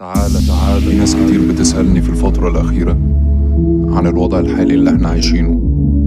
تعالى تعالى في ناس كتير بتسألني في الفترة الأخيرة عن الوضع الحالي اللي احنا عايشينه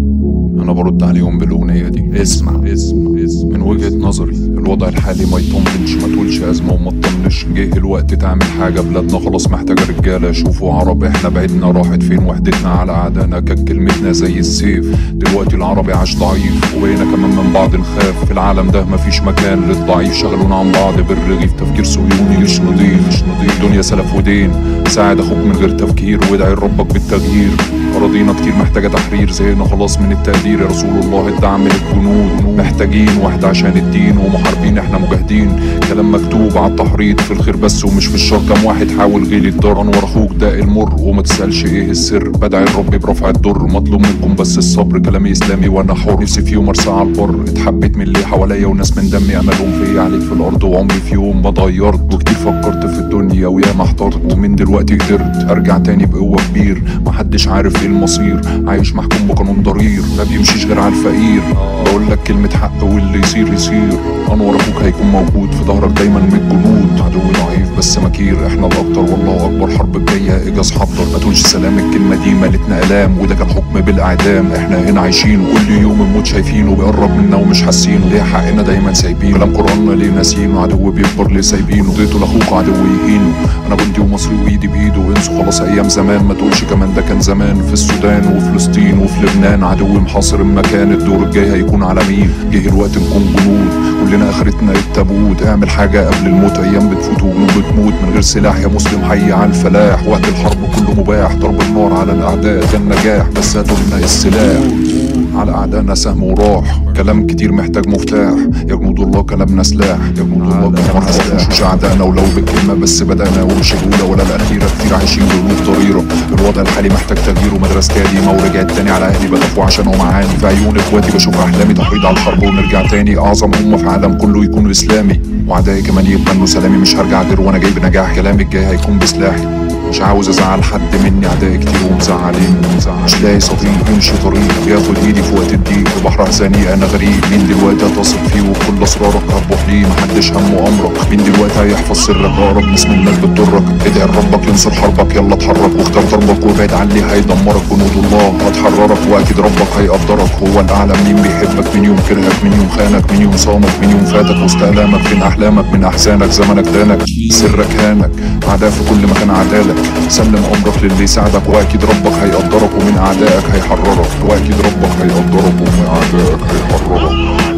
أنا برد عليهم بالأغنية دي اسمع اسمع اسمع من وجهة نظري الوضع الحالي ما يطمنش ما تقولش أزمة وما تطنش جه الوقت تعمل حاجة بلادنا خلاص محتاجة رجالة شوفوا عرب احنا بعدنا راحت فين وحدتنا على أعدائنا كانت كلمتنا زي السيف دلوقتي العربي عاش ضعيف وبقينا كمان من بعض نخاف في العالم ده مفيش مكان للضعيف شغلونا عن بعض بالرغيف تفكير صهيوني مش نضيف مش نضيف دنيا سلف ودين ساعد اخوك من غير تفكير وادعي لربك بالتغيير أراضينا كتير محتاجة تحرير زهقنا خلاص من التقدير يا رسول الله الدعم للجنود محتاجين واحد عشان الدين ومحاربين احنا مجاهدين كلام مكتوب على التحريض في الخير بس ومش في الشر كم واحد حاول غيلي الدار انور اخوك ده المر وما تسألش ايه السر بدعي الرب برفع الضر مطلوب منكم بس الصبر كلامي اسلامي وانا حر نفسي في يوم ارسى على البر اتحبيت من اللي حواليا وناس من دمي املهم فيا عليك في الارض وعمري في يوم ما اتغيرت وكتير فكرت في الدنيا وياما احترت ومن دلوقتي قدرت ارجع تاني بقوه كبير محدش عارف ايه المصير عايش محكوم بقانون ضرير ما بيمشيش غير على الفقير بقول لك كلمه حق واللي يصير يصير انور اخوك هيكون موجود في ظهرك دايما من الجنود عدو ضعيف بس مكير احنا الاكتر والله اكبر حرب الجايه اجاز حضر ما تقولش سلام الكلمه دي مالتنا الام وده كان حكم بالاعدام احنا هنا عايشين كل يوم الموت شايفينه بيقرب منا ومش حاسينه ليه حقنا دايما سايبينه كلام قراننا ليه ناسينه عدو بيكبر ليه سايبينه اديته لاخوك عدو يهينه انا جندي ومصري وايدي بايده وانسوا خلاص ايام زمان ما تقولش كمان ده كان زمان في السودان وفلسطين وفي لبنان عدو محاصر المكان الدور الجاي هيكون على مين جه الوقت نكون جنود كلنا اخرتنا التابوت اعمل حاجه قبل الموت ايام بتفوت وجنود بتموت من غير سلاح يا مسلم حي على الفلاح وقت الحرب كله مباح ضرب النار على الاعداء ده النجاح بس هاتوا لنا السلاح على اعدائنا سهم وراح كلام كتير محتاج مفتاح يا جنود الله كلامنا سلاح يا جنود الله كلامنا سلاح مش اعدائنا ولو بالكلمه بس بدانا ومش الاولى ولا الاخيره كتير عايشين بقلوب ضريره الوضع الحالي محتاج تغيير ومدرسة قديمه ورجعت تاني على اهلي بخافوا عشانهم معاني في عيون اخواتي بشوف احلامي تحريض على الحرب ونرجع تاني اعظم امه في العالم كله يكون اسلامي واعدائي كمان يتمنوا سلامي مش هرجع غير وانا جاي بنجاح كلامي الجاي هيكون بسلاحي مش عاوز ازعل حد مني اعدائي كتير ومزعلين مش لاقي صديق يمشي طريق ياخد ايدي في وقت الضيق في بحر احزاني انا غريب مين دلوقتي هتثق فيه وكل اسرارك هتروح ليه محدش همه امرك مين دلوقتي هيحفظ سرك اقرب ناس منك بتضرك ادعي لربك ينصر حربك يلا اتحرك واختار ضربك وابعد عن اللي هيدمرك جنود الله هتحررك واكيد ربك هيقدرك هو الاعلى مين بيحبك مين يوم كرهك مين يوم خانك مين يوم صامك مين يوم فاتك وسط الامك فين احلامك من احزانك زمنك دانك سرك هانك اعداء في كل مكان عدالك سلم امرك للي يساعدك واكيد ربك هيقدرك ومن اعدائك هيحررك واكيد ربك هيقدرك ومن اعدائك هيحررك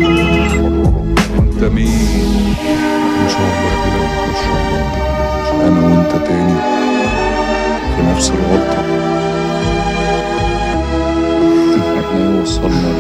وانت مين ان شاء الله كده نخش انا وانت تاني في نفس الغلطه احنا وصلنا